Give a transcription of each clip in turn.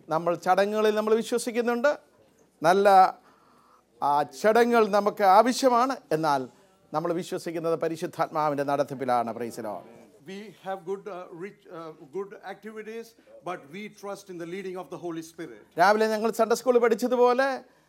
നമ്മൾ ചടങ്ങുകളിൽ നമ്മൾ വിശ്വസിക്കുന്നുണ്ട് നല്ല ആ ചടങ്ങുകൾ നമുക്ക് ആവശ്യമാണ് എന്നാൽ നമ്മൾ വിശ്വസിക്കുന്നത് പരിശുദ്ധാത്മാവിൻ്റെ നടത്തിപ്പിലാണ് പ്രൈസിലോ We have good, uh, rich, uh, good activities, but we trust in the leading of the Holy Spirit. രാവിലെ ഞങ്ങൾ സൺഡേ സ്കൂളിൽ പഠിച്ചതുപോലെ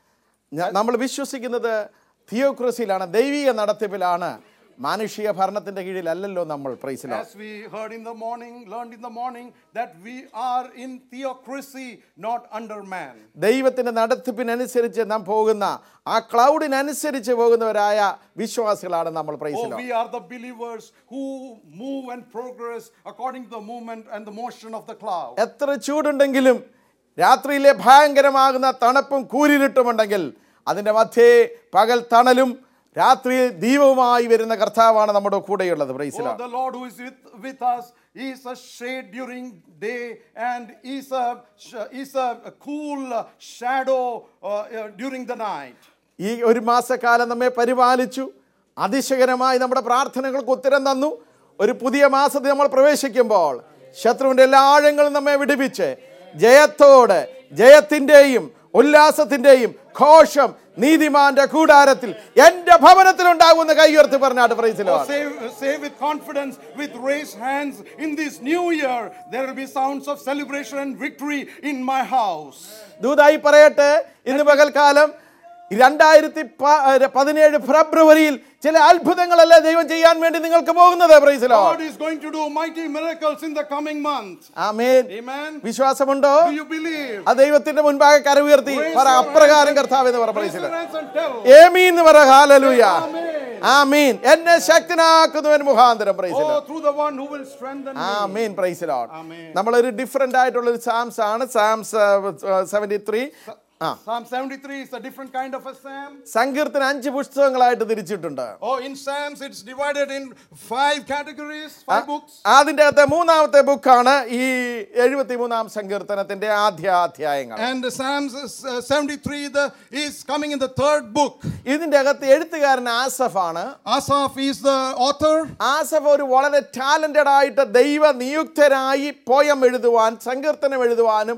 ഞ- നമ്മൾ വിശ്വസിക്കുന്നത് തിയോക്രസിയിലാണ് ദൈവിക നടത്തിപ്പിലാണ് മാനുഷിക ഭരണത്തിൻ്റെ കീഴിലല്ലല്ലോ നമ്മൾ പ്രൈസിലോ As we heard in the morning, learned in the morning, that we are in theocracy, not under man. ദൈവത്തിൻ്റെ നടത്തിപ്പിനനുസരിച്ച് നാം പോകുന്ന ആ ക്ലൗഡിനനുസരിച്ച് പോകുന്നവരായ വിശ്വാസികളാണ് നമ്മൾ Oh, പ്രൈസിലോ we are the believers who move and progress according to the movement and the motion of the cloud. എത്ര ചൂടുണ്ടെങ്കിലും രാത്രിയിലെ ഭയങ്കരമാകുന്ന തണുപ്പും കൂരിരുട്ടുമുണ്ടെങ്കിൽ അതിൻ്റെ മധ്യേ പകൽ തണലും രാത്രിയിൽ ദീപവുമായി വരുന്ന കർത്താവാണ് നമ്മുടെ കൂടെയുള്ളത് Oh, പ്രൈസിലോ the Lord who is with, with us is a shade during day and is a, sh- is a cool uh, shadow uh, uh, during the night. ഈ ഒരു മാസക്കാലം നമ്മെ പരിപാലിച്ചു അതിശയകരമായി നമ്മുടെ പ്രാർത്ഥനകൾക്ക് ഉത്തരം തന്നു ഒരു പുതിയ മാസത്തിൽ നമ്മൾ പ്രവേശിക്കുമ്പോൾ ശത്രുവിൻ്റെ എല്ലാ ആഴങ്ങളും നമ്മെ വിടുവിച്ച് ജയത്തോട് ജയത്തിൻ്റെയും ഉല്ലാസത്തിൻ്റെയും ഘോഷം നീതിമാന്റെ കൂടാരത്തിൽ എൻ്റെ ഭവനത്തിൽ ഉണ്ടാകുന്ന കൈയുയർത്തി പറഞ്ഞാട്ട് പ്രൈസിലോ Oh, say, say with confidence, with raised hands, in this new year, there will be sounds of celebration and victory in my house. ദൂതായി പറയട്ടെ ഇന്ന് പകൽക്കാലം രണ്ടായിരത്തി പതിനേഴ് ഫെബ്രുവരിയിൽ ചില അത്ഭുതങ്ങളല്ലേ ദൈവം ചെയ്യാൻ വേണ്ടി നിങ്ങൾക്ക് പോകുന്നത് പ്രൈസിലോ God is going to do mighty miracles in the coming month. Amen Amen. വിശ്വാസമുണ്ടോ Do you believe? ആ ദൈവത്തിന്റെ മുൻപാകെ കരവുയർത്തി പറ അപ്രകാരം കർത്താവ് എന്ന് പറ Raise പ്രൈസിലോ your hands and tell. ഏമീൻ എന്ന് പറ ഹാലലൂയ Amen. ആമീൻ എന്നെ ശക്തനാക്കുന്നവൻ മുഖാന്തരം പ്രൈസിലോ Oh, through the one who will strengthen me. ആമീൻ പ്രൈസിലോ Amen. നമ്മളൊരു ഡിഫറെന്റ് ആയിട്ടുള്ള ഒരു സാംസ് ആണ് സാംസ് സെവന്റി ത്രീ ആ Psalm 73 is a different kind of a psalm. സങ്കീർത്തന അഞ്ച് പുസ്തകങ്ങളായിട്ട് തിരിച്ചിട്ടുണ്ട് Oh, in Psalms, it's divided in five categories, five books. അതിന്റെ അകത്തെ മൂന്നാമത്തെ ബുക്കാണ് ഈ എഴുപത്തി മൂന്നാം സങ്കീർത്തനത്തിന്റെ ആദ്യ അധ്യായങ്ങൾ And Psalms uh, 73 the, is coming in the third book. ഇതിന്റെ അകത്ത് എഴുത്തുകാരൻ ആസഫാണ് Asaph is the author. Asaf ഒരു വളരെ ടാലന്റഡ് ആയിട്ട് ദൈവ നിയുക്തരായി പോയം എഴുതുവാൻ സങ്കീർത്തനം എഴുതുവാനും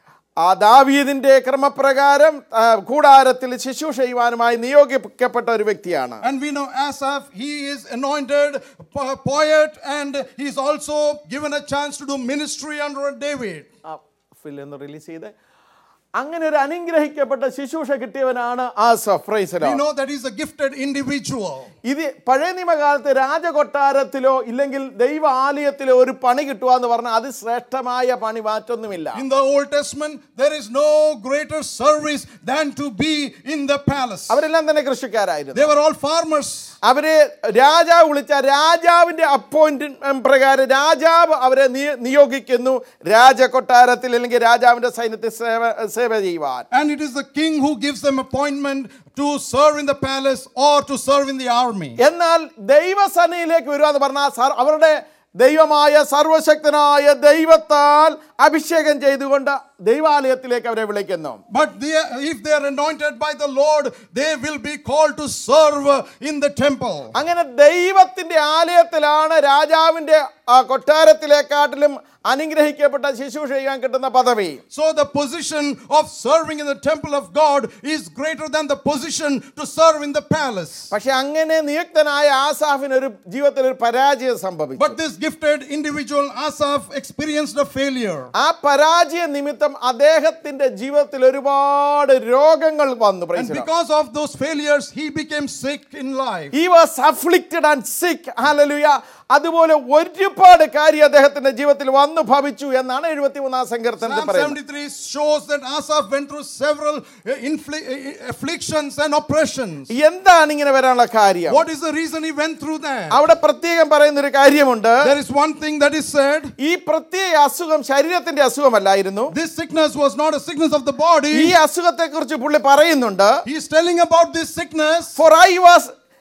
ആ ദാവീദിന്റെ ക്രമപ്രകാരം ആ, കൂടാരത്തിൽ ശുശ്രൂഷ ചെയ്യുവാനുമായി നിയോഗിക്കപ്പെട്ട ഒരു വ്യക്തിയാണ് And we know Asaph, he is anointed po- poet and he's also given a chance to do ministry under David. ആ, ഫിൽ എന്ന് റിലീസ് ചെയ്ത് അങ്ങനെ ഒരു അനുഗ്രഹിക്കപ്പെട്ട ശുശ്രൂഷ കിട്ടിയവനാണ് Asaph praise We know that he's a gifted individual. ഇത് പഴയ നിയമകാലത്ത് രാജകൊട്ടാരത്തിലോ ഇല്ലെങ്കിൽ ദൈവ ആലയത്തിലോ ഒരു പണി കിട്ടുക എന്ന് പറഞ്ഞാൽ അത് ശ്രേഷ്ഠമായ പണി മാറ്റൊന്നുമില്ല In the Old Testament, there is no greater service than to be in the palace. അവരെല്ലാം തന്നെ കൃഷിക്കാരായിരുന്നു They were all farmers. അവരെ രാജാവ് വിളിച്ച രാജാവിന്റെ അപ്പോയിന്റ്മെന്റ് പ്രകാരം രാജാവ് അവരെ നിയ- നിയോഗിക്കുന്നു രാജകൊട്ടാരത്തിൽ അല്ലെങ്കിൽ രാജാവിന്റെ സൈന്യത്തിൽ സേവ സേവ ചെയ്യുവാൻ And it is the king who gives them appointment to serve in the palace or to serve in the army. എന്നാൽ ദൈവസനയിലേക്ക് വരിക എന്ന് പറഞ്ഞാൽ സർ- അവരുടെ ദൈവമായ സർവശക്തനായ ദൈവത്താൽ അഭിഷേകം ചെയ്തുകൊണ്ട് ദൈവാലയത്തിലേക്ക് അവരെ വിളിക്കുന്നു But they, if they are anointed by the Lord, they will be called to serve in the temple. അങ്ങനെ ദൈവത്തിന്റെ ആലയത്തിലാണ് രാജാവിന്റെ ആ കൊട്ടാരത്തിലേക്കാട്ടിലും അനുഗ്രഹിക്കപ്പെട്ട ശുശ്രൂഷ ചെയ്യാൻ കിട്ടുന്ന പദവി So the position of serving in the temple of God is greater than the position to serve in the palace. പക്ഷെ അങ്ങനെ നിയുക്തനായ ആസാഫിന് ഒരു ജീവിതത്തിൽ ഒരു പരാജയം സംഭവിച്ചു But this gifted individual Asaph experienced a failure. ആ പരാജയ നിമിത്തം അദ്ദേഹത്തിന്റെ ജീവിതത്തിൽ ഒരുപാട് രോഗങ്ങൾ വന്നു And praise the Lord. because of those failures, he became sick in life. He was afflicted and sick. Hallelujah. അതുപോലെ ഒരുപാട് കാര്യം അദ്ദേഹത്തിന്റെ ജീവിതത്തിൽ വന്നു ഭവിച്ചു എന്നാണ് എഴുപത്തി മൂന്നാം സങ്കീർത്തനത്തിൽ Psalm പറയുന്നത് 73 shows that Asaph went through several uh, infli- uh, afflictions and oppressions. എന്താണ് ഇങ്ങനെ വരാനുള്ള കാര്യം What is the reason he went through that? അവിടെ പ്രത്യേകം പറയുന്ന ഒരു കാര്യമുണ്ട് There is one thing that is said ഈ പ്രത്യേക അസുഖം ശരീരത്തിന്റെ അസുഖമല്ലായിരുന്നു this sickness was not a sickness of the ഈ body. അസുഖത്തെ കുറിച്ച് പുള്ളി പറയുന്നുണ്ട് He is telling about this sickness. For I was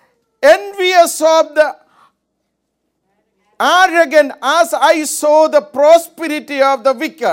envious of the arrogant as I saw the prosperity of the wicked.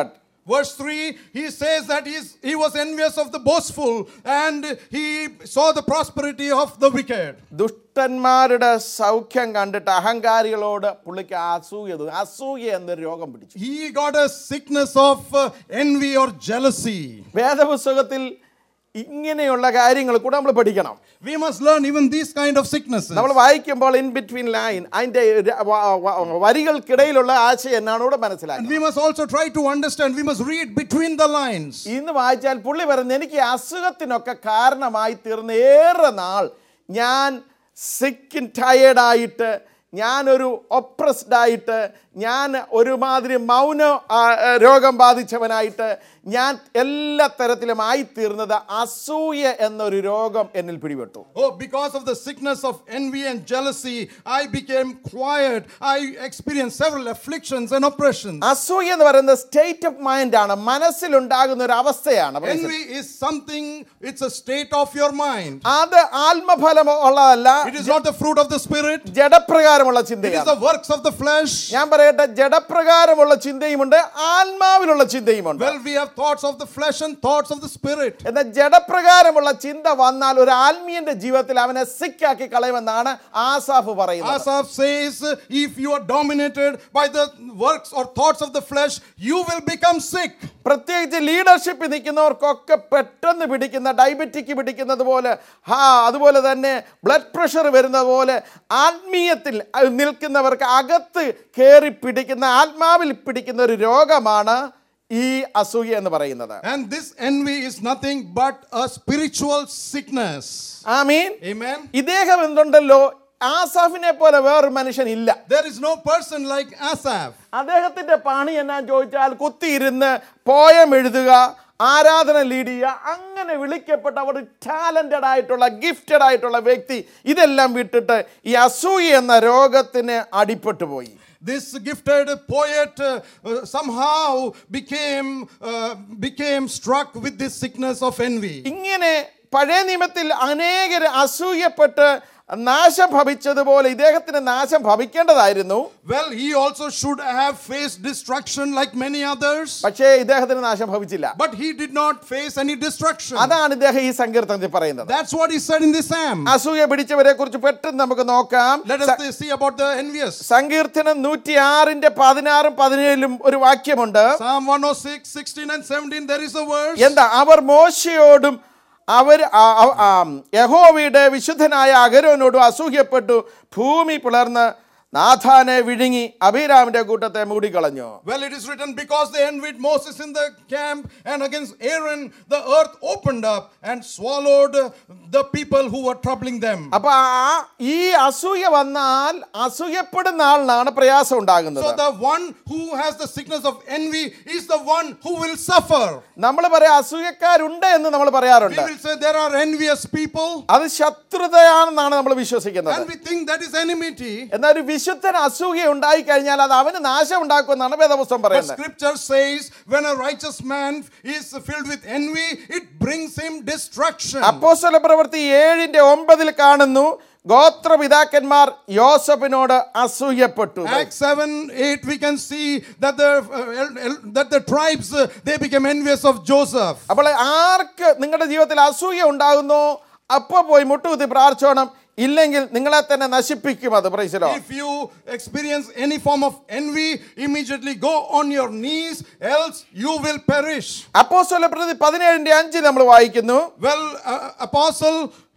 Verse 3, he says that he's, he was envious of the boastful and he saw the prosperity of the wicked. ദുഷ്ടന്മാരുടെ സൗഖ്യം കണ്ടിട്ട് അഹങ്കാരികളോട് പുള്ളിക്ക് അസൂയ തോന്നി അസൂയ എന്നൊരു രോഗം പിടിച്ചു He got a sickness of uh, envy or jealousy. വേദപുസ്തകത്തിൽ ഇങ്ങനെയുള്ള കാര്യങ്ങൾ കൂടെ നമ്മൾ പഠിക്കണം We must learn even these kind of sicknesses. നമ്മൾ വായിക്കുമ്പോൾ ഇൻ ബിറ്റ്വീൻ ലൈൻ അതിന്റെ ര- വ- വ- വരികൾക്കിടയിലുള്ള ആശയം എന്നാണ് ഇവിടെ And മനസ്സിലാക്കുന്നത് we must also try to understand, we must read between the lines. ഇന്ന് വായിച്ചാൽ പുള്ളി പറയുന്നത് എനിക്ക് ഈ അസുഖത്തിനൊക്കെ കാരണമായി തീർന്ന ഏറെ നാൾ ഞാൻ സിക്ക് ടയേർഡായിട്ട് ഞാനൊരു ഒപ്രസ്ഡ് ആയിട്ട് ഞാൻ ഒരുമാതിരി മൗന ആ, ആ, രോഗം ബാധിച്ചവനായിട്ട് ഞാൻ എല്ലാ തരത്തിലും ആയിത്തീർന്നത് അസൂയ എന്നൊരു രോഗം എന്നിൽ പിടിപെട്ടു Oh, because of the sickness of envy and jealousy, I became quiet. I experienced several afflictions and oppressions. അസൂയ എന്ന് പറയുന്നത് സ്റ്റേറ്റ് ഓഫ് മൈൻഡ് ആണ് മനസ്സിലുണ്ടാകുന്ന ഒരു അവസ്ഥയാണ് Praise the- Envy is something, it's a state of your mind. അത് ആത്മഫലം ഉള്ളതല്ല It is not the fruit of the spirit, ജഡപ്രകാരമുള്ള it is ചിന്തയാണ് the works of the flesh. ഞാൻ പറയട്ടെ ജഡപ്രകാരമുള്ള ചിന്തയുമുണ്ട് ആത്മാവിലുള്ള ചിന്തയുമുണ്ട് Well, we have thoughts of the flesh and thoughts of the spirit. എന്നാൽ ജഡപ്രകാരമുള്ള ചിന്ത വന്നാൽ ഒരു ആത്മീയന്റെ ജീവിതത്തിൽ അവനെ സിക്കാക്കി കളയുമെന്നാണ് ആസാഫ് പറയുന്നത് Asaph says, if you are dominated by the works or thoughts of the flesh, you will become sick. പ്രത്യേകിച്ച് ലീഡർഷിപ്പിൽ നിൽക്കുന്നവർക്കൊക്കെ പെട്ടെന്ന് പിടിക്കുന്ന ഡയബറ്റിക് പിടിക്കുന്നത് പോലെ ഹാ അതുപോലെ തന്നെ ബ്ലഡ് പ്രഷർ വരുന്നത് പോലെ ആത്മീയത്തിൽ അഹ് നിൽക്കുന്നവർക്ക് അകത്ത് കയറി പിടിക്കുന്ന ആത്മാവിൽ പിടിക്കുന്ന ഒരു രോഗമാണ് ഈ അസൂയ എന്ന് പറയുന്നത് And this envy is nothing but a spiritual sickness. ആ മീൻ Amen. ഇദ്ദേഹം എന്തുണ്ടല്ലോ ആസാഫിനെ പോലെ വേറൊരു മനുഷ്യൻ ഇല്ല There is no person like Asaph. അദ്ദേഹത്തിന്റെ പണി എന്നാ ചോദിച്ചാൽ കുത്തിയിരുന്ന് പോയം എഴുതുക ആരാധന ലീഡ് ചെയ്യുക അങ്ങനെ വിളിക്കപ്പെട്ട ഒരു ടാലന്റഡ് ആയിട്ടുള്ള ഗിഫ്റ്റഡ് ആയിട്ടുള്ള വ്യക്തി ഇതെല്ലാം വിട്ടിട്ട് ഈ അസൂയ എന്ന രോഗത്തിന് അടിപ്പെട്ടു പോയി This gifted poet uh, uh, somehow became, uh, became struck with this sickness of envy. ഇങ്ങനെ പഴയ നിയമത്തിൽ അനേകർ അസൂയപ്പെട്ട് നാശം ഭവിച്ചതുപോലെ ഇദ്ദേഹത്തിന് നാശം ഭവിക്കേണ്ടതായിരുന്നു Well, he also should have faced destruction like many others, പക്ഷേ ഇദ്ദേഹത്തിന് നാശം ഭവിച്ചില്ല but he did not face any destruction. അതാണ് ഇദ്ദേഹം ഈ സങ്കീർത്തനത്തിൽ പറയുന്നത് That's what he said in this psalm. അസൂയ പിടിച്ചവരെ കുറിച്ച് പെട്ടെന്ന് നമുക്ക് നോക്കാം Let us see about the envious. സങ്കീർത്തനം നൂറ്റി ആറിന്റെ പതിനാറും പതിനേഴിലും ഒരു വാക്യമുണ്ട് Psalm 106, 16 and 17, there is a verse. എന്താ അവർ മോശയോടും അവർ ആ- ആ- ആ, യഹോവയുടെ വിശുദ്ധനായ അഗരോനോടും അസൂയപ്പെട്ടു ഭൂമി പിളർന്ന് നാഥാനെ വിഴുങ്ങി അഭിരാമിന്റെ കൂട്ടത്തെ മൂടിക്കളഞ്ഞു Well, it is written, because they envied Moses in the camp, and against Aaron, the earth opened up and swallowed the people who were troubling them. അപ്പൊ ആ ഈ അസൂയ വന്നാൽ അസൂയപ്പെടുന്ന ആളിനാണ് പ്രയാസം ഉണ്ടാകുന്നത് So, the one who has the sickness of envy is the one who will suffer. നമ്മൾ പറയാം അസൂയക്കാരുണ്ട് എന്ന് നമ്മൾ We പറയാറുണ്ട് will say there are envious people, അത് ശത്രുതയാണെന്നാണ് നമ്മൾ വിശ്വസിക്കുന്നത് and we think that is enmity. എന്നാൽ ഒരു വിശുദ്ധൻ അസൂയ ഉണ്ടായി കഴിഞ്ഞാൽ അത് അവന് നാശം ഉണ്ടാക്കുമെന്നാണ് വേദപുസ്തകം But പറയുന്നത് scripture says when a righteous man is filled with envy, it brings him destruction. അപ്പോസ്തല പ്രവൃത്തി ഏഴിന്റെ ഒമ്പതിൽ കാണുന്നു ഗോത്രപിതാക്കന്മാർ യോസഫിനോട് അസൂയപ്പെട്ടു Acts 7 8, we can see that the, uh, el- el- that the tribes uh, they became envious of Joseph. അപ്പോൾ ആർക്ക് നിങ്ങളുടെ ജീവിതത്തിൽ അസൂയ ഉണ്ടാകുന്നോ അപ്പൊ പോയി മുട്ടുകുത്തി പ്രാർത്ഥിച്ചോണം ഇല്ലെങ്കിൽ നിങ്ങളെ തന്നെ നശിപ്പിക്കും അത് പ്രൈസിലോ If you experience any form of envy, immediately go on your knees, else you will perish. അപ്പോസ്തല പ്രവൃത്തി പതിനേഴിന്റെ അഞ്ചിൽ നമ്മൾ വായിക്കുന്നു Well, uh, Apostle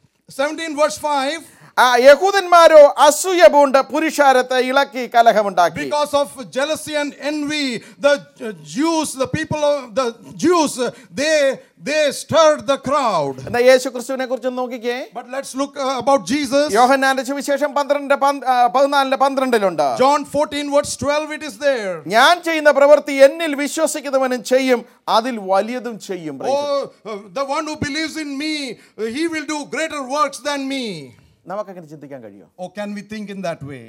17, verse 5. ആ യഹൂദന്മാരോ അസൂയ പൂണ്ട് പുരുഷാരത്തെ ഇളക്കി കലഹമുണ്ടാക്കി Because of jealousy and envy, the uh, Jews, the people of the Jews, uh, they they stirred the crowd. എന്നാ യേശു ക്രിസ്തുവിനെ കുറിച്ച് നോക്കിക്കേ But let's look uh, about Jesus. യോഹന്നാന്റെ സുവിശേഷം പന്ത്രണ്ട് പന്ത്- ആ, പതിനാലിന്റെ പന്ത്രണ്ടിലുണ്ട് John 14, verse 12, it is there. ഞാൻ ചെയ്യുന്ന പ്രവൃത്തി എന്നിൽ വിശ്വസിക്കുന്നവനും ചെയ്യും അതിൽ വലിയതും ചെയ്യും Praise the- Oh, uh, the one who believes in me, uh, he will do greater works than me. നമുക്കങ്ങനെ ചിന്തിക്കാൻ കഴിയും Oh, can we think in that way?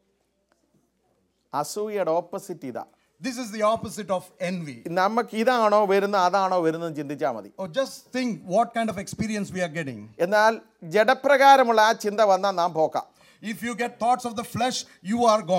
അസൂയയുടെ ഓപ്പോസിറ്റ് ഇതാ This is the opposite of envy. നമുക്ക് ഇതാണോ വരുന്നത് അതാണോ വരുന്നത് ചിന്തിച്ചാൽ മതി Oh, just think what kind of experience we are getting. എന്നാൽ ജഡപ്രകാരമുള്ള ആ ചിന്ത വന്നാൽ നാം പോക്കാം If you get thoughts of the flesh, you are gone.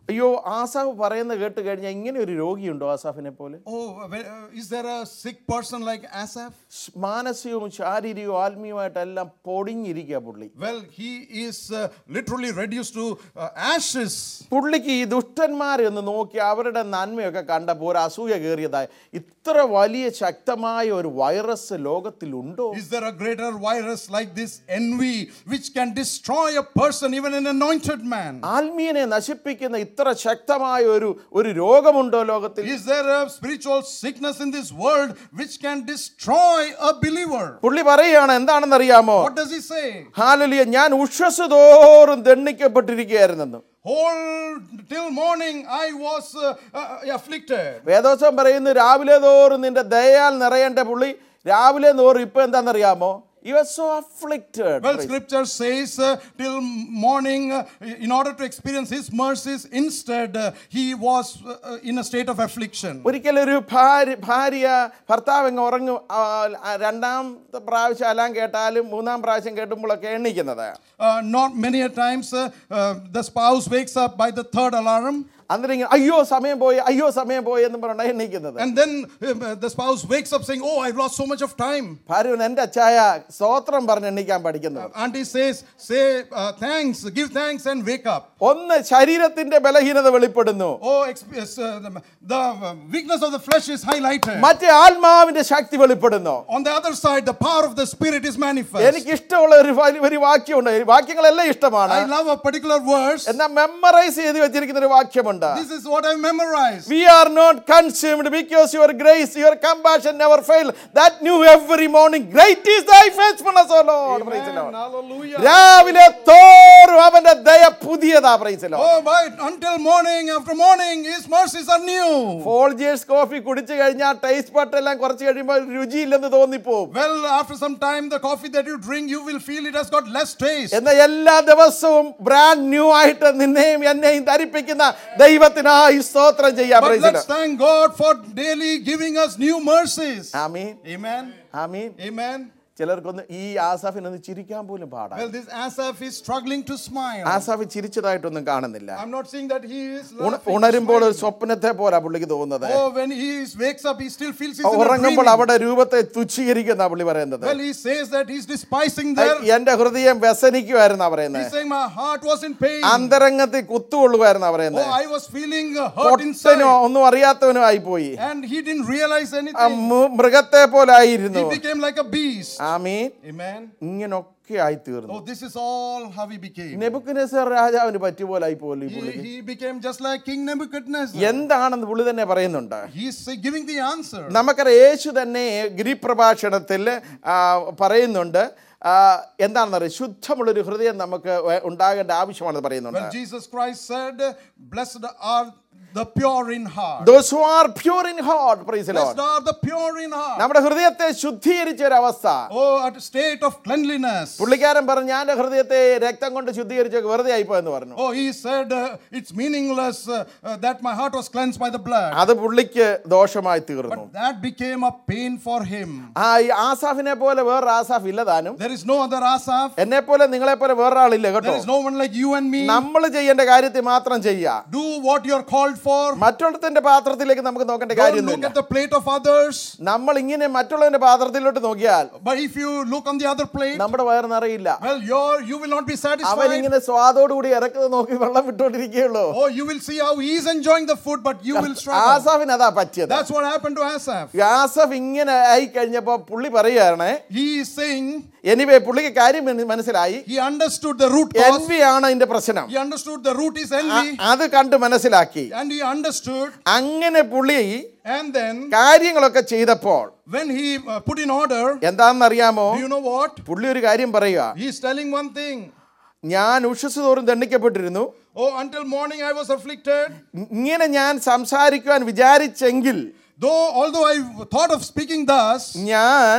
അയ്യോ ആസാഫ് പറയുന്നത് കേട്ട് കഴിഞ്ഞാൽ ഇങ്ങനെ ഒരു രോഗിയുണ്ടോ ആസാഫിനെ പോലെ Oh, well, uh, is there a sick person like Asaph? സ് മാനസികവും ശാരീരികവും ആത്മീയമായിട്ടെല്ലാം പൊടിഞ്ഞിരിക്കുക പുള്ളി Well, he is uh, literally reduced to uh, ashes. പുള്ളിക്ക് ഈ ദുഷ്ടന്മാരെ ഒന്ന് നോക്കി അവരുടെ നന്മയൊക്കെ കണ്ടപ്പോൾ ഒരു അസൂയ കയറിയതായി ഇത്ര വലിയ ശക്തമായ ഒരു വൈറസ് ലോകത്തിലുണ്ടോ Is there a greater virus like this envy which can destroy a person, even an anointed man? ആത്മീയനെ നശിപ്പിക്കുന്ന ഇത്ര ശക്തമായ ഒരു ഒരു രോഗമുണ്ടോ ലോകത്തിൽ Is there a spiritual sickness in this world which can destroy a believer? പുള്ളി പറയുകയാണ് എന്താണെന്ന് അറിയാമോ What does he say? ഹാലലിയ ഞാൻ ഉഷസ് തോറും ദണ്ണിക്കപ്പെട്ടിരിക്കുകയായിരുന്നെന്ന് Whole till morning I was uh, uh, afflicted. വേദോത്സവം പറയുന്നു രാവിലെ തോറും നിന്റെ ദയാൽ നിറയേണ്ട പുള്ളി രാവിലെ തോറും ഇപ്പൊ എന്താണെന്നറിയാമോ you are so afflicted Well, scripture says uh, till morning, uh, in order to experience his mercies, instead uh, he was uh, in a state of affliction. ഒരിക്കലൊരു ഭാര്യ ഭാര്യ ഭർത്താവ് അങ്ങ് ഉറങ്ങും ആ, ആ, രണ്ടാമത്തെ പ്രാവശ്യം അലാം കേട്ടാലും മൂന്നാം പ്രാവശ്യം കേട്ടുമ്പോഴൊക്കെ എണ്ണിക്കുന്നത് Uh, not many a times uh, uh, the spouse wakes up by the third alarm, അന്നേരം ഇങ്ങനെ അയ്യോ സമയം പോയി അയ്യോ സമയം പോയി എന്ന് പറഞ്ഞാൽ എണ്ണിക്കുന്നത് and then uh, the spouse wakes up saying, "Oh, I've lost so much of time." ഭാര്യ എൻ്റെ അച്ചായ സ്തോത്രം പറഞ്ഞ് എണ്ണിക്കാൻ പഠിക്കുന്നത് Auntie says, "Say uh, thanks, give thanks, and wake up." ഒന്ന് ശരീരത്തിന്റെ ബലഹീനത വെളിപ്പെടുന്നു Oh, exp- yes, uh, the, the uh, weakness of the flesh is highlighted. മറ്റേ ആത്മാവിന്റെ ശക്തി വെളിപ്പെടുന്നു On the other side, the power of the spirit is manifest. എനിക്ക് ഇഷ്ടമുള്ള ഒരു വ- ഒരു വാക്യമുണ്ട് ഈ വാക്യങ്ങളെല്ലാം ഇഷ്ടമാണ് I love a particular verse. എന്നാൽ മെമ്മറൈസ് ചെയ്ത് വെച്ചിരിക്കുന്ന ഒരു വാക്യമുണ്ട് This is what I've memorized. We are not consumed because your grace, your compassion never fail. That new every morning. Great is thy faithfulness, O Lord. Praise the Lord. Hallelujah. രാവിലെ തോറും അവന്റെ ദയ പുതിയതാ praise Oh, but until morning after morning, His mercies are new. Folgers coffee കുടിച്ചു കഴിഞ്ഞാൽ taste പട്ട് എല്ലാം കുറച്ച് കഴിയുമ്പോൾ രുചിയില്ലെന്ന് തോന്നിപ്പോവും Well, after some time, the coffee that you drink, you will feel it has got less taste. എന്നാൽ എല്ലാ ദിവസവും brand new ആയിട്ട് നിന്നെയും എന്നെയും ധരിപ്പിക്കുന്ന ദൈവത്തിനായി സ്തോത്രം ചെയ്യാം But praise let's thank God for daily giving us new mercies. ആമീൻ Amen. ആമീൻ Amen. ചിലർക്കൊന്ന് ഈ ആസാഫിനൊന്ന് ചിരിക്കാൻ പോലും പാടാം Well, this Asaph is struggling to smile. Asaph ചിരിച്ചതായിട്ടൊന്നും കാണുന്നില്ല I'm not saying that he is. ഉണ- laughing, ഉണരുമ്പോൾ ഒരു smiling. സ്വപ്നത്തെ പോലാ പുള്ളിക്ക് തോന്നുന്നത് Oh, when he is, wakes up, he still feels he's in a ഉറങ്ങുമ്പോൾ dreaming. അവിടെ രൂപത്തെ തുച്ഛീകരിക്കുന്ന പുള്ളി പറയുന്നത് Well, he says that he's despising their. എന്റെ ഹൃദയം വ്യസനിക്കുമായിരുന്നാ പറയുന്നത് He's saying my heart was in pain. അന്തരംഗത്തിൽ കുത്തുകൊള്ളുമായിരുന്നാ Oh, പറയുന്നത് I was feeling uh, hurt inside. പൊട്ടനോ ഒന്നും അറിയാത്തവനോ ആയിപ്പോയി And he didn't realize ആ anything. മു- മൃഗത്തെ പോലെ ആയിരുന്നു He became like a beast. Amin Amen. ഇങ്ങനൊക്കെ ആയി തീർന്നു Oh, this is all how he became. Nebuchadnezzar രാജാവിന് പറ്റിയ പോലെ ആയി പോലെ ഈ He, പുള്ളിക്ക് he became just like King Nebuchadnezzar. എന്താണെന്ന് പുള്ളി തന്നെ പറയുന്നുണ്ട് He's uh, giving the answer. നമുക്കറിയാം യേശു തന്നെ ഗിരിപ്രഭാഷണത്തിൽ ആ, പറയുന്നുണ്ട് ആ, എന്താണെന്നറിയാം ശുദ്ധമുള്ളൊരു ഹൃദയം നമുക്ക് വേ- ഉണ്ടാകേണ്ട ആവശ്യമാണെന്ന് പറയുന്നുണ്ട് Well, Jesus Christ said, Blessed are the pure in heart. Those who are pure in heart, praise the Lord. Blessed are the pure in heart. നമ്മുടെ ഹൃദയത്തെ ശുദ്ധീകരിച്ച ഒരു അവസ്ഥ Oh, at a state of cleanliness. പുള്ളിക്കാരൻ പറഞ്ഞു ഞാൻ എൻ്റെ ഹൃദയത്തെ രക്തം കൊണ്ട് ശുദ്ധീകരിച്ച വെറുതെ ആയിപ്പോ എന്ന് പറഞ്ഞു Oh, he said, uh, It's meaningless uh, uh, that my heart was cleansed by the blood. അത് പുള്ളിക്ക് ദോഷമായി തീർന്നു But that became a pain for him. ആ ഈ ആസാഫിനെ പോലെ വേറൊരു Asaph ഇല്ലതാനും There is no other Asaph. എന്നെ പോലെ നിങ്ങളെ പോലെ വേറൊരാളില്ല There കേട്ടോ is no one like you and me. നമ്മൾ ചെയ്യേണ്ട കാര്യത്തിൽ മാത്രം ചെയ്യുക Do what you're called for. മറ്റുള്ളത്തിന്റെ പാത്രത്തിലേക്ക് നമുക്ക് നോക്കേണ്ട Don't look കാര്യമൊന്നുമില്ല at the plate of others. നമ്മൾ ഇങ്ങനെ മറ്റുള്ളവന്റെ പാത്രത്തിലോട്ട് നോക്കിയാൽ But if you look on the other plate, നമ്മുടെ വയർ നിറയില്ല well, you're, you will not be അവൻ satisfied. ഇങ്ങനെ സ്വാദോടുകൂടി ഇറക്കുന്നത് നോക്കി വെള്ളം വിട്ടോണ്ടിരിക്കുകയുള്ളൂ Oh, you will see how he's enjoying the food, but you will struggle. ആസാഫിന് അതാ പറ്റിയത് That's what happened to Asaph. Asaf ഇങ്ങനെ ആയി കഴിഞ്ഞപ്പോ പുള്ളി പറയുകയാണ് He is saying എനിവേ പുള്ളിക്ക് കാര്യം മന- മനസ്സിലായി he understood the root cause. envy ആണ് അതിന്റെ പ്രശ്നം He understood the root is uh- envy. അത് കണ്ട് മനസ്സിലാക്കി And he understood. അങ്ങനെ പുള്ളി And then കാര്യങ്ങളൊക്കെ ചെയ്തപ്പോൾ when he uh, put in order, എന്താണെന്നറിയാമോ do you know what? പുള്ളി ഒരു കാര്യം പറയുക He's telling one thing. ഞാൻ ഉഷസ് തോറും ദണ്ഡിക്കപ്പെട്ടിരുന്നു Oh, until morning I was afflicted. ഇങ്ങനെ ഞാൻ സംസാരിക്കുവാൻ വിചാരിച്ചെങ്കിൽ Though, although I thought of speaking thus, ഞാൻ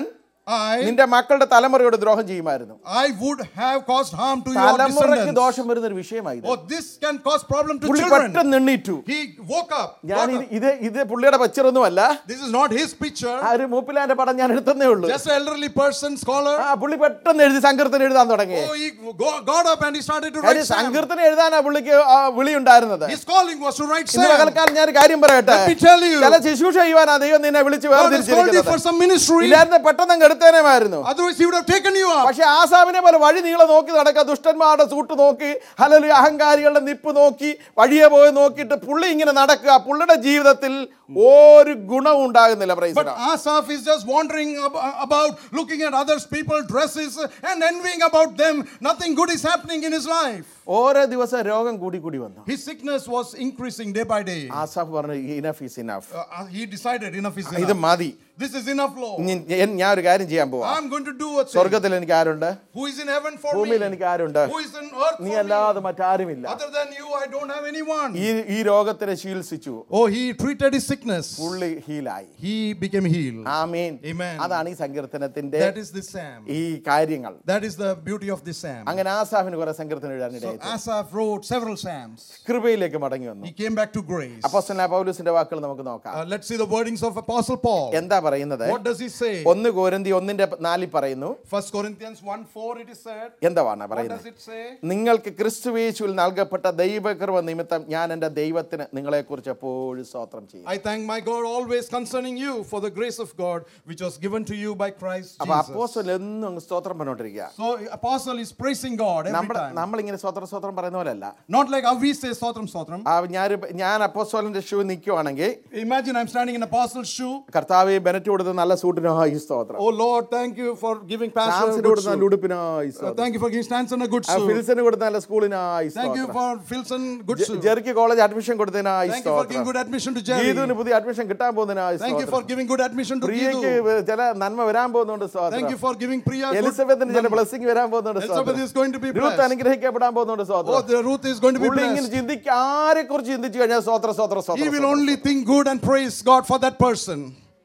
I, നിന്റെ മക്കളുടെ തലമുറയോട് ദ്രോഹം ചെയ്യുമായിരുന്നു I would have caused harm to your തലമുറയ്ക്ക് descendants. ദോഷം വരുന്ന ഒരു വിഷയമായിരുന്നു Oh, this can cause problem to പുള്ളി children. പെട്ടെന്ന് എണ്ണീറ്റു He woke up. ഞാൻ got ഇത് up. ഇത് ഇത് പുള്ളിയുടെ പച്ചറൊന്നുമല്ല This is not his picture. ആ ഒരു മൂപ്പിലാന്റെ പടം ഞാൻ എടുത്തേ ഉള്ളൂ Just an elderly person, scholar. ആ പുള്ളി പെട്ടെന്ന് എഴുതി സങ്കീർത്തനം എഴുതാൻ തുടങ്ങി Oh, he go- got up and he started to write കാര്യം Psalm. സങ്കീർത്തനം എഴുതാനാ പുള്ളിക്ക് ആ വിളി ഉണ്ടായിരുന്നത് His calling was to write ഇന്ന് Psalm. പകൽക്കാലം ഞാൻ ഒരു കാര്യം പറയട്ടെ Let me tell you. ചില ശുശ്രൂഷ ചെയ്യുവാനാ ദൈവം നിന്നെ വിളിച്ച് God has called you വേർതിരിച്ചിരിക്കുന്നത് for some ministry. ഇല്ലായിരുന്നു പെട്ടെന്ന് അങ്ങ് എടുത്തേനേമായിരുന്നു Otherwise, he would have taken you up. പക്ഷെ ആസാമിനെ പോലെ വഴി നീളെ നോക്കി നടക്കുക ദുഷ്ടന്മാരുടെ സൂട്ട് നോക്കി ഹലലു അഹങ്കാരികളുടെ നിപ്പ് നോക്കി വഴിയെ പോയി നോക്കിയിട്ട് പുള്ളി ഇങ്ങനെ നടക്കുക പുള്ളിയുടെ ജീവിതത്തിൽ ഒരു ഗുണവും ഉണ്ടാകുന്നില്ല praise But Asaph is just wandering ab- about, looking at others' people dresses and envying about them. Nothing good is happening in his life. ഓരോ ദിവസം രോഗം കൂടി കൂടി വന്നു His sickness was increasing day by day. Asaph പറഞ്ഞു enough is enough Uh, uh, he decided enough is ഇത് enough. മതി This is enough, Lord. ഇനി ഞാൻ- ഞാൻ ഒരു കാര്യം ചെയ്യാൻ പോവാ I'm going to do a thing. സ്വർഗത്തിൽ എനിക്ക് ആരുണ്ട് Who is in heaven for ഭൂമിയിൽ me? എനിക്ക് ആരുണ്ട് Who is in earth നീ for me? അല്ലാതെ മറ്റാരുമില്ല Other than you, I don't have anyone. ഈ ഈ രോഗത്തിനെ ചികിത്സിച്ചു Oh, he treated his sickness. പുള്ളി ഹീലായി He became healed. Amin Amen. അതാണ് ഈ സങ്കീർത്തനത്തിന്റെ That is the Psalm. ഈ കാര്യങ്ങൾ That is the beauty of this Psalm. അങ്ങനെ ആസാഫിന് കുറെ സങ്കീർത്തനം So എഴുതാനിടയായി Asaph wrote several Psalms. കൃപയിലേക്ക് മടങ്ങി വന്നു He came back to grace. അപ്പോസ്തലനായ പൗലൂസിന്റെ വാക്കുകൾ നമുക്ക് നോക്കാം Uh, let's see the wordings of Apostle Paul. എന്താ പറയുന്നത് What does he say? ഒന്ന് കോരന്തി ഒന്നിന്റെ നാലിൽ പറയുന്നു First Corinthians 1 4 it is said. എന്താണ് What പറയുന്നത് does it say? നിങ്ങൾക്ക് ക്രിസ്തുവേശുവിൽ നൽകപ്പെട്ട ദൈവകൃപ നിമിത്തം ഞാൻ എൻ്റെ ദൈവത്തിന് നിങ്ങളെക്കുറിച്ച് എപ്പോഴും സ്തോത്രം ചെയ്യും I thank my God always concerning you for the grace of God which was given to you by Christ അപ്പൊ Jesus. അപ്പോസ്തലൻ എന്നും അങ്ങ് സ്തോത്രം പറഞ്ഞോണ്ടിരിക്കുക So apostle is praising God every നമ്മുടെ time. നമ്മളിങ്ങനെ സ്തോത്രം സ്തോത്രം പറയുന്ന പോലെയല്ല Not like how we say Sotram Sotram. ആ ഞാൻ ഞാൻ അപ്പോസ്തലന്റെ ഷൂ നിൽക്കുവാണെങ്കിൽ Imagine I'm standing in apostle's shoe. കർത്താവ് ബെനറ്റ് കൊടുത്ത നല്ല സൂട്ടിനായി സ്തോത്രം Oh Lord, thank you for giving Pastor a സാംസിന് good കൊടുത്ത നല്ല suit. ഉടുപ്പിനായി Uh, സ്തോത്രം thank you for giving Stanson a good ആ suit. ഫിൽസിന് കൊടുത്ത നല്ല സ്കൂളിനായി Thank you സ്തോത്രം for Filson good ജെ- suit. ജെറിക്ക് കോളേജ് അഡ്മിഷൻ കൊടുത്തതിനായി Thank you for giving സ്തോത്രം good admission to Jerry. ഗീതുവിന് പുതിയ അഡ്മിഷൻ കിട്ടാൻ പോകുന്നതിനായി Thank you for സ്തോത്രം giving good admission to പ്രിയയ്ക്ക് Gidu. ചില നന്മ വരാൻ പോകുന്നുണ്ട് Thank സ്തോത്രം you for giving Priya good എലിസബത്തിന് ചില number. ബ്ലെസ്സിങ് വരാൻ പോകുന്നുണ്ട് Elizabeth is going to be Ruth blessed. അനുഗ്രഹിക്കപ്പെടാൻ പോകുന്നുണ്ട് Oh, സ്തോത്രം the Ruth is going to be പുള്ളി ഇങ്ങനെ blessed. ചിന്തിക്ക ആരെ കുറിച്ച് ചിന്തിച്ചു കഴിഞ്ഞാൽ സ്തോത്ര സ്തോത്ര He സ്തോത്ര will only think good and praise God for that person.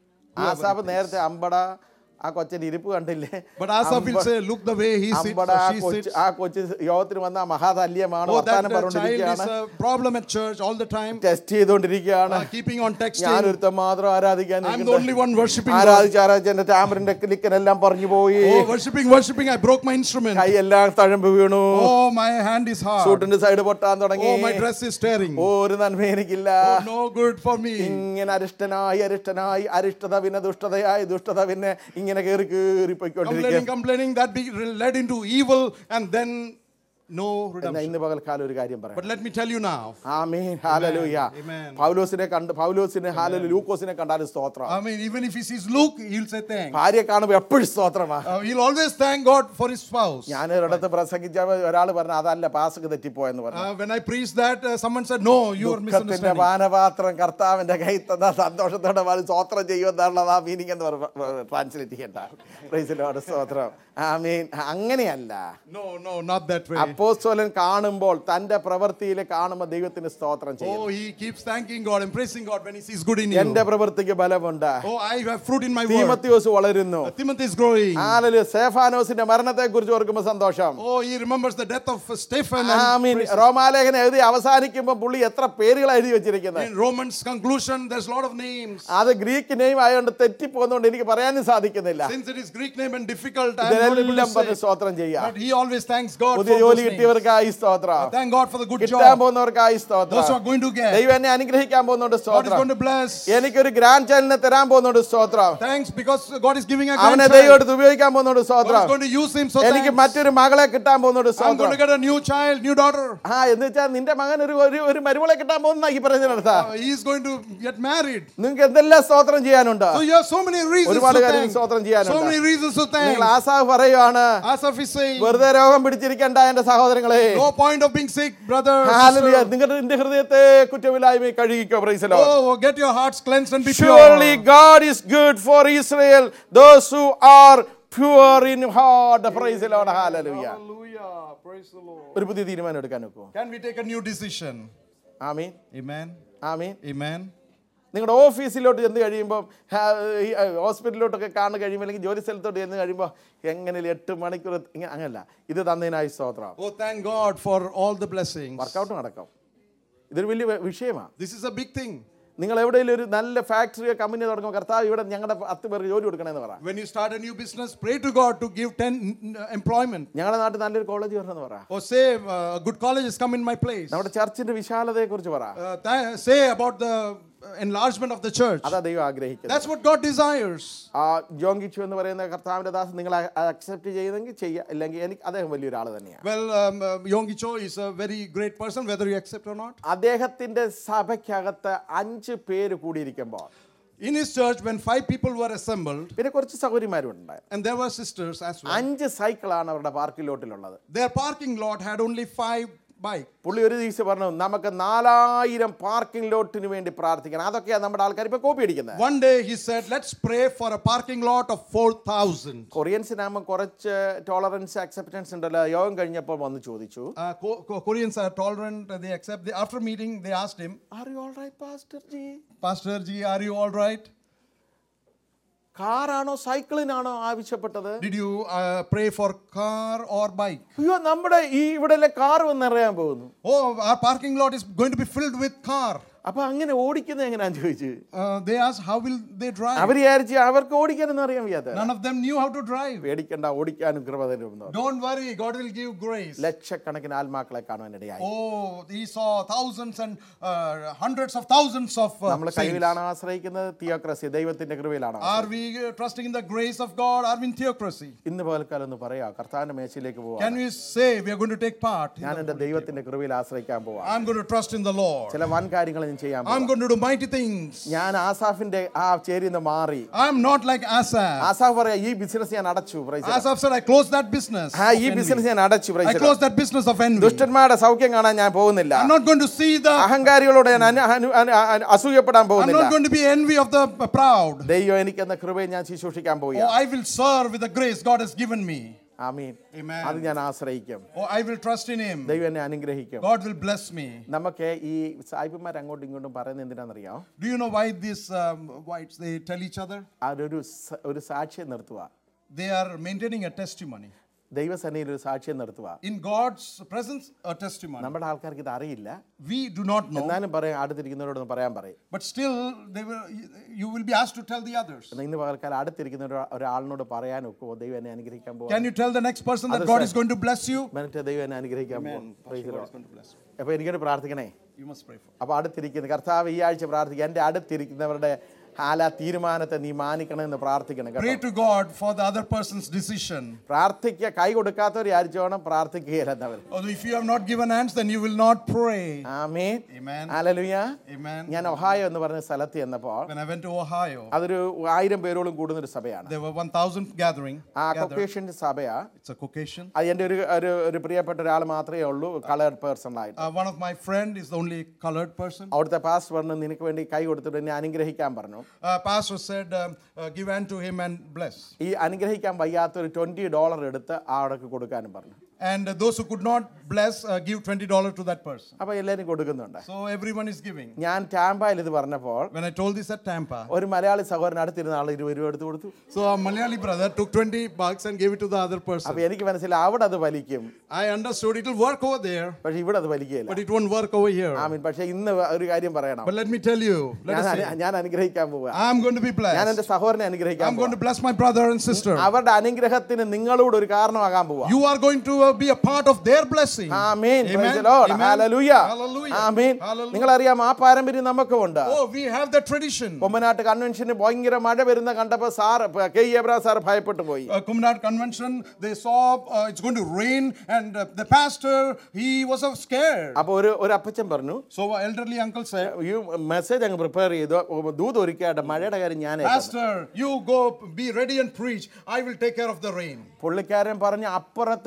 ആസാബ് നേരത്തെ അമ്പട ആ കൊച്ചന്റെ ഇരിപ്പ് കണ്ടില്ലേ But Asaph will അമ്പ- say, look the way he sits അമ്പട or ആ she കൊച്ച് sits. ആ കൊച്ച് യോഗത്തിന് വന്ന മഹാതല്യമാണ് Oh, that വർത്താനം uh, child is പറഞ്ഞുകൊണ്ടിരിക്കുകയാണ് a problem at church all the time. Text ചെയ്തുകൊണ്ടിരിക്കുകയാണ് Uh, keeping on texting. ഞാനൊരുത്തൻ മാത്രം ആരാധിക്കാൻ I'm the നിൽക്കുന്നത്. only one worshipping God. ആരാധിച്ച് ആരാധിച്ച് എന്റെ ടാമറിന്റെ ക്ലിക്കനെല്ലാം പറഞ്ഞു പോയി Oh, worshipping, worshipping. I broke my instrument. കൈയെല്ലാം തഴമ്പ് വീണു Oh, my hand is hard. സൂട്ടിന്റെ സൈഡ് പൊട്ടാൻ തുടങ്ങി Oh, my dress is tearing. Oh, ഒരു നന്മ എനിക്കില്ല no good for me. ഇങ്ങനെ അരിഷ്ടനായി അരിഷ്ടനായി അരിഷ്ടത പിന്നെ ദുഷ്ടതയായി ദുഷ്ടത പിന്നെ ഇങ്ങനെ കയറി കയറി Complaining, പോയിക്കൊണ്ടിരിക്കുക complaining, that be led into evil and then no എന്നാ redemption. ഇന്ന് പകൽക്കാലം ഒരു കാര്യം പറയാം But let me tell you now. ആമീൻ ഹാലലൂയ Amen. പൗലോസിനെ കണ്ട് പൗലോസിനെ ഹാലലു ലൂക്കോസിനെ കണ്ടാലും സ്തോത്രം I mean, even if he sees Luke, he'll say thanks. ഭാര്യയെ കാണുമ്പോൾ എപ്പോഴും സ്തോത്രമാ Uh, he'll always thank God for his spouse. ഞാൻ ഒരിടത്ത് പ്രസംഗിച്ച ഒരാൾ പറഞ്ഞു അതല്ല പാസക്ക് തെറ്റിപ്പോയെന്ന് പറഞ്ഞു Uh, when I preached that, uh, someone said, No, you are ദുഃഖത്തിന്റെ misunderstanding. പാനപാത്രം കർത്താവിന്റെ കൈ തന്ന സന്തോഷത്തോടെ വാല് സ്തോത്രം ചെയ്യുമെന്നാണുള്ളത് ആ മീനിങ് എന്ന് ട്രാൻസ്ലേറ്റ് ചെയ്യണ്ട പ്രൈസിലോട് സ്തോത്രം ആ മീൻ അങ്ങനെയല്ല No, no, not that way. അപ്പോസ്തലൻ കാണുമ്പോൾ തന്റെ പ്രവൃത്തിയിൽ കാണുമ്പോൾ ദൈവത്തിന് സ്തോത്രം ചെയ്യും Oh, he keeps thanking God and praising God when he sees good in you. എന്റെ പ്രവൃത്തിക്ക് ബലമുണ്ട് Oh, I have fruit in my word. തീമത്യോസ് വളരുന്നു Uh, Timothy is growing. ആലല് സേഫാനോസിന്റെ മരണത്തെ കുറിച്ച് ഓർക്കുമ്പോൾ സന്തോഷം Oh, he remembers the death of uh, Stephen. Amin And റോമാലേഖനം എഴുതി അവസാനിക്കുമ്പോൾ പുള്ളി എത്ര പേരുകൾ എഴുതി വെച്ചിരിക്കുന്നത് in Romans' conclusion, there's a lot of names. അത് ഗ്രീക്ക് നെയിം ആയതുകൊണ്ട് തെറ്റിപ്പോകുന്നതുകൊണ്ട് എനിക്ക് പറയാനും സാധിക്കുന്നില്ല Since it is Greek name and difficult, I'm not able ഇതെല്ലാം to പറഞ്ഞ് say. സ്തോത്രം ചെയ്യാം But he always thanks God for പുതിയ those ജോലി names. കിട്ടിയവർക്കായി സ്തോത്രം Thank God for the good കിട്ടാൻ job. പോകുന്നവർക്കായി Those who സ്തോത്രം are going to get. ദൈവം എന്നെ അനുഗ്രഹിക്കാൻ പോകുന്നുണ്ട് God is സ്തോത്രം going to bless. എനിക്കൊരു ഗ്രാൻഡ് ചൈൽഡിനെ തരാൻ പോകുന്നുണ്ട് സ്തോത്രം Thanks because God is giving a അവനെ grandchild. ദൈവം എടുത്ത് ഉപയോഗിക്കാൻ പോകുന്നുണ്ട് God is സ്തോത്രം going to use him. So എനിക്ക് thanks. മറ്റൊരു മകളെ കിട്ടാൻ പോകുന്നുണ്ട് I'm going സ്തോത്രം to get a new child, new daughter. ആ എന്ന് വെച്ചാൽ നിന്റെ മകൻ ഒരു ഒരു ഒരു മരുമകളെ കിട്ടാൻ പോകുന്ന ഈ പറയുന്നതിനർത്ഥ Uh, he is going to get married. നിങ്ങൾക്ക് എന്തെല്ലാം സ്തോത്രം ചെയ്യാനുണ്ട് So you have so many reasons ഒരുപാട് to കാര്യങ്ങൾ thank. സ്തോത്രം ചെയ്യാനുണ്ട്. So many reasons to നിങ്ങൾ thank. ആസാവ് പറയുവാണ് Asaph is saying, വെറുതെ രോഗം പിടിച്ചിരിക്കണ്ട എന്റെ സഹോദരങ്ങളെ no point of being sick, brother. Hallelujah sister. നിങ്ങളുടെ നിന്റെ ഹൃദയത്തെ കുറ്റമില്ലായ്മ കഴുകിക്കോ പ്രൈസലോ Oh, get your hearts cleansed and be Surely pure. God is good for Israel, those who are pure in heart. Praise the Lord. Hallelujah. Hallelujah. Praise the Lord. ഒരു പുതിയ തീരുമാനം എടുക്കാൻ നോക്കൂ Can we take a new decision? Amin Amen. ആമീൻ Amen. നിങ്ങളുടെ ഓഫീസിലോട്ട് ചെന്ന് കഴിയുമ്പോൾ ഹോസ്പിറ്റലിലോട്ടൊക്കെ കാണു കഴിയുമ്പോൾ അല്ലെങ്കിൽ ജോലി സ്ഥലത്തോട്ട് ചെന്ന് കഴിയുമ്പോൾ എങ്ങനെ എട്ട് മണിക്കൂർ ഇങ്ങനെ അങ്ങനല്ല ഇത് തന്നതിനായി സ്തോത്രം Oh, thank God for all the blessings. Workout നടക്കും ഇതൊരു വലിയ വ- വിഷയമാണ് This is a big thing. നിങ്ങൾ എവിടെയെങ്കിലും ഒരു നല്ല ഫാക്ടറിയോ കമ്പനി തുടങ്ങുമ്പോൾ കർത്താവ് ഇവിടെ ഞങ്ങളുടെ പത്ത് പേർക്ക് ജോലി കൊടുക്കണമെന്ന് പറ When you start a new business, pray to God to give 10 uh, employment. ഞങ്ങളുടെ നാട്ടിൽ നല്ലൊരു കോളേജ് വരണമെന്ന് പറ Or say, uh, a good college has come in my place. നമ്മുടെ ചർച്ചിന്റെ വിശാലതയെക്കുറിച്ച് പറ Uh, th- say about the enlargement of the church. അതാ ദൈവം ആഗ്രഹിക്കുന്നത് That's what God desires. ആ ജോങ്കിച്ചു എന്ന് പറയുന്ന കർത്താവിന്റെ ദാസ് നിങ്ങൾ അക്സെപ്റ്റ് ചെയ്തെങ്കിൽ ചെയ്യുക ഇല്ലെങ്കിൽ എനിക്ക് അദ്ദേഹം വലിയൊരാൾ തന്നെയാണ് Well, um, uh, Yonggi Cho is a very great person, whether you accept or not. അദ്ദേഹത്തിന്റെ സഭയ്ക്കകത്ത് അഞ്ച് പേര് കൂടിയിരിക്കുമ്പോൾ In his church, when five people were assembled, പിന്നെ കുറച്ച് സൗകര്യമാരും ഉണ്ടായിരുന്നു and there were sisters as well, അഞ്ച് സൈക്കിളാണ് അവരുടെ പാർക്കിംഗ് ലോട്ടിലുള്ളത് their parking lot had only five bikes. പുള്ളി ഒരു ദിവസം പറഞ്ഞു നമുക്ക് നാലായിരം പാർക്കിംഗ് ലോട്ടിന് വേണ്ടി പ്രാർത്ഥിക്കണം അതൊക്കെയാണ് നമ്മുടെ ആൾക്കാർ ഇപ്പൊ കോപ്പി അടിക്കുന്നത് One day he said, Let's pray for a parking lot of 4,000. കൊറിയൻസിനാകുമ്പോൾ കുറച്ച് ടോളറൻസ് അക്സെപ്റ്റൻസ് ഉണ്ടല്ലോ യോഗം കഴിഞ്ഞപ്പോൾ വന്ന് ചോദിച്ചു Uh, Co- Co- Koreans are tolerant, uh, they accept. The, after meeting, they asked him, are you all right pastor ji Pastor Ji, are you all right? കാറാണോ സൈക്കിളിനാണോ ആവശ്യപ്പെട്ടത് Did you uh, pray for car or bike? അയ്യോ നമ്മുടെ ഈ ഇവിടെ car വന്ന് നിറയാൻ പോകുന്നു Oh, our parking lot is going to be filled with car. അപ്പൊ അങ്ങനെ ഓടിക്കുന്നത് എങ്ങനെയാന്ന് ചോദിച്ചു Uh, they asked, How will they drive? അവർ വിചാരിച്ച് അവർക്ക് ഓടിക്കാനൊന്നും അറിയാൻ വയ്യാത്ത None of them knew how to drive. പേടിക്കണ്ട ഓടിക്കാനും കൃപ തരുമെന്ന് Don't worry, God will give grace. ലക്ഷക്കണക്കിന് ആത്മാക്കളെ കാണുവാനിടയായി Oh, he saw thousands and uh, hundreds of thousands of uh, നമ്മൾ saints. കയ്യിലാണ് ആശ്രയിക്കുന്നത് തിയോക്രസി ദൈവത്തിന്റെ കൃപയിലാണ് Are we uh, trusting in the grace of God? Are we in theocracy? ഇന്ന് പകൽക്കാലം ഒന്ന് പറയാ കർത്താവിന്റെ മേശയിലേക്ക് പോവാ Can we say we are going to take part? in ഞാൻ the- എന്റെ ദൈവത്തിന്റെ കൃപയിൽ ആശ്രയിക്കാൻ പോവാ I'm going to trust in the Lord. ചില വൻ കാര്യങ്ങൾ ഞാൻ ചെയ്യാൻ I'm പോവാ going to do mighty things. ഞാൻ ആസാഫിന്റെ ആ ചേരിന്ന് മാറി I'm not like Asaph. Asaph പറയാ ഈ ബിസിനസ് ഞാൻ അടച്ചു praise the Lord." Asaph said, I closed that business. ആ of ഈ envy. ബിസിനസ് ഞാൻ അടച്ചു praise I the Lord. closed that business of envy. ദുഷ്ടന്മാരുടെ സൗഖ്യം കാണാൻ ഞാൻ പോകുന്നില്ല I'm not going to see the, അഹങ്കാരികളോട് ഞാൻ അനു- അനു- അനു- അനു- അസൂയപ്പെടാൻ I'm പോകുന്നില്ല not going to be envy of the proud. ദൈവം എനിക്ക് എന്ന കൃപയെ ഞാൻ ശുശ്രൂഷിക്കാൻ പോവുക Oh, I will serve with the grace God has given me. Amin Amen. അത് ഞാൻ ആശ്രയിക്കും Oh, I will trust in Him. ദൈവം എന്നെ അനുഗ്രഹിക്കും God will bless me. നമുക്ക് ഈ സായിപ്പന്മാർ അങ്ങോട്ടും ഇങ്ങോട്ടും പറയുന്നത് എന്തിനാണെന്നറിയാം Do you know why these um, whites they tell each other? അതൊരു സ- ഒരു സാക്ഷ്യം നിർത്തുക They are maintaining a testimony. ദൈവസേനയിൽ ഒരു സാക്ഷ്യം നിർത്തുക In God's presence, a testimony. നമ്മുടെ ആൾക്കാർക്ക് ഇത് അറിയില്ല We do not know, എന്നാലും പറയാം അടുത്തിരിക്കുന്നവരോടൊന്ന് പറയാൻ പറയും but still they will, you will be asked to tell the others. എന്നാൽ ഇന്ന് പകൽക്കാലം അടുത്തിരിക്കുന്ന ഒരു- ഒരാളിനോട് പറയാൻ ഒക്കുമോ ദൈവം എന്നെ അനുഗ്രഹിക്കാൻ പോകും Can you tell the next person that Others God say- is going to bless you? മറ്റേ ദൈവം എന്നെ അനുഗ്രഹിക്കാൻ പോകും God is going to bless you. അപ്പോൾ എനിക്കൊരു പ്രാർത്ഥിക്കണേ You must pray for. അപ്പോൾ അടുത്തിരിക്കുന്ന കർത്താവ് ഈ ആഴ്ച പ്രാർത്ഥിക്കുക എൻ്റെ അടുത്തിരിക്കുന്നവരുടെ ഹാല തീരുമാനത്തെ നീ മാനിക്കണമെന്ന് പ്രാർത്ഥിക്കണം കേട്ടോ Pray to God for the other person's decision. പ്രാർത്ഥിക്കുക കൈ കൊടുക്കാത്തവർ ആയിരിച്ചോണം പ്രാർത്ഥിക്കുകയില്ലെന്നവർ Although if you have not given hands, then you will not pray. ആമീൻ Amen. ഹല്ലേലൂയ Amen. ഞാൻ ഒഹായോ എന്ന് പറഞ്ഞ സ്ഥലത്ത് ചെന്നപ്പോൾ When I went to Ohio, അതൊരു ആയിരം പേരോളം കൂടുന്ന ഒരു സഭയാണ് there were 1,000 gathering. ആ gathered. കൊക്കേഷ്യൻ സഭയാ It's a Caucasian. അത് എൻ്റെ ഒരു ഒരു ഒരു പ്രിയപ്പെട്ട ഒരാൾ മാത്രമേ ഉള്ളൂ കളേർഡ് പേഴ്സൺ ആയിട്ട് Uh, one of my friend is the only colored person. അവിടുത്തെ പാസ്റ്റ് പറഞ്ഞു നിനക്ക് വേണ്ടി കൈ കൊടുത്തിട്ട് എന്നെ അനുഗ്രഹിക്കാൻ പറഞ്ഞു Uh, pastor said, um, uh, give hand to him and bless. ഈ അനുഗ്രഹിക്കാൻ വയ്യാത്ത ഒരു ട്വന്റി ഡോളർ എടുത്ത് ആടക്ക് കൊടുക്കാനും പറഞ്ഞു And uh, those who could not bless, uh, give $20 to that person. അപ്പൊ എല്ലാവരും കൊടുക്കുന്നുണ്ട് So everyone is giving. ഞാൻ ടാമ്പായിൽ ഇത് പറഞ്ഞപ്പോൾ When I told this at Tampa, ഒരു മലയാളി സഹോദരൻ അടുത്തിരുന്ന ആൾ ഇരുപത് രൂപ എടുത്ത് കൊടുത്തു so a Malayali brother took 20 bucks and gave it to the other person. അപ്പൊ എനിക്ക് മനസ്സിലായി അവിടെ അത് വലിക്കും I understood it will work over there, പക്ഷെ ഇവിടെ അത് വലിക്കുകയില്ല but it won't work over here. ആമീൻ പക്ഷെ ഇന്ന് ഒരു കാര്യം പറയണം But let me tell you, let ഞാൻ us അനു- say, ഞാൻ അനുഗ്രഹിക്കാൻ പോവുക I'm going to be ഞാൻ blessed. എന്റെ സഹോദരനെ അനുഗ്രഹിക്കാൻ I'm going പോവാ. to bless my brother and sister. അവരുടെ അനുഗ്രഹത്തിന് നിങ്ങളോട് ഒരു കാരണമാകാൻ പോവാ You are going to uh, be a part of their blessing. ആമീൻ Amen. Amen. ഹല്ലേലൂയ Hallelujah. ആമീൻ Hallelujah. നിങ്ങളറിയാം ആ പാരമ്പര്യം നമുക്കുമുണ്ട് Oh, we have that tradition. കൊമ്പനാട്ട് കൺവെൻഷന് ഭയങ്കര മഴ വരുന്ന കണ്ടപ്പോൾ സാർ കെ എബ്രാ സാർ ഭയപ്പെട്ടു പോയി Uh, Kumnat convention, they saw uh, it's going to rain, and uh, the pastor he was uh, scared. അപ്പൊ ഒരു ഒരു അപ്പച്ചൻ പറഞ്ഞു So uh, elderly uncle said, ഈ മെസ്സേജ് അങ്ങ് പ്രിപ്പയർ ചെയ്തു ദൂത് ഒരുക്കാട്ടെ മഴയുടെ കാര്യം ഞാൻ ഏറ്റു." Pastor, you go be ready and preach. I will take care of the rain. പുള്ളിക്കാരൻ പറഞ്ഞ് അപ്പുറത്ത് കര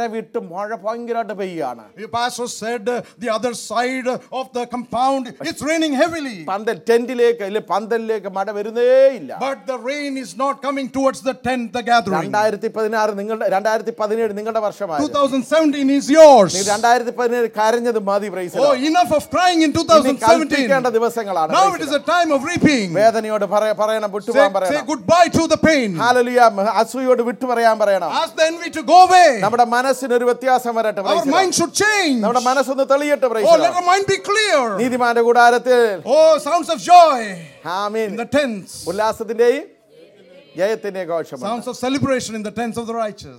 വിട്ട് മഴ ഭയങ്കരമായിട്ട് പെയ്യാണ് The pastor said uh, the other side of the compound, it's raining heavily. പന്തൽ ടെന്റിലേക്ക് അല്ലെ പന്തലിലേക്ക് മഴ വരുന്നേ ഇല്ല But the rain is not coming towards the tent, the gathering. രണ്ടായിരത്തി പതിനാറ് നിങ്ങളുടെ രണ്ടായിരത്തി പതിനേഴ് നിങ്ങളുടെ വർഷമായി 2017 is yours. നീ രണ്ടായിരത്തി പതിനേഴ് കരഞ്ഞത് മതി praise Oh, enough of crying in 2017. കൽപ്പിക്കേണ്ട ദിവസങ്ങളാണ് Now praise it is the a time of reaping. Lord. വേദനയോട് പറയ- പറയണം Say, വിട്ടുപോകാൻ say പറയണം goodbye to the pain. ഹാലലുയ അസൂയോട് വിട്ടു പറയാൻ പറയണം Ask the envy to go away. നമ്മുടെ മനസ്സിനൊരു വ്യത്യാസം വരട്ടെ praise Our the Lord. mind should change. നമ്മുടെ മനസ്സൊന്ന് തെളിയട്ടെ praise Oh, the let Lord. our mind be clear. നീതിമാന്റെ കൂടാരത്തിൽ Oh, sounds of joy Amin in the tents. ഉല്ലാസത്തിന്റെയും ജയത്തിന്റെയും ഘോഷമാണ് Sounds of celebration in the tents of the righteous.